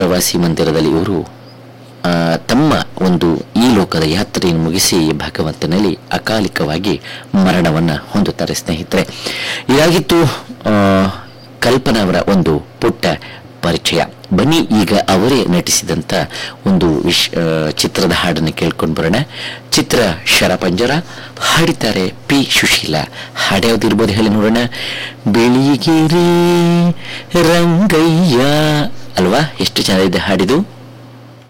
ಪ್ರವಾಸಿ ಮಂದಿರದಲ್ಲಿ ಇವರು ಆ, ತಮ್ಮ ಒಂದು ಈ ಲೋಕದ ಯಾತ್ರೆಯನ್ನು ಮುಗಿಸಿ ಭಗವಂತನಲ್ಲಿ ಅಕಾಲಿಕವಾಗಿ ಮರಣವನ್ನ ಹೊಂದುತ್ತಾರೆ ಸ್ನೇಹಿತರೆ ಇದಾಗಿತ್ತು ಆ, ಕಲ್ಪನಾ ಅವರ ಒಂದು ಪುಟ್ಟ ಪರಿಚಯ ಬನ್ನಿ ಈಗ ಅವರೇ ನಟಿಸಿದಂತ ಒಂದು ವಿಶ್ ಆ, ಚಿತ್ರದ ಹಾಡನ್ನು ಕೇಳ್ಕೊಂಡು ಬರೋಣ ಚಿತ್ರ ಶರಪಂಜರ ಹಾಡಿದ್ದಾರೆ ಪಿ ಸುಶೀಲ ಹಾಡ್ಯಾವ್ದಿರ್ಬೋದು ಹೇಳಿ ನೋಡೋಣ ಬೆಳಿಗಿರಿ ರಂಗಯ್ಯ ಅಲ್ವಾ ಎಷ್ಟು ಚೆನ್ನಾಗಿದೆ ಹಾಡಿದು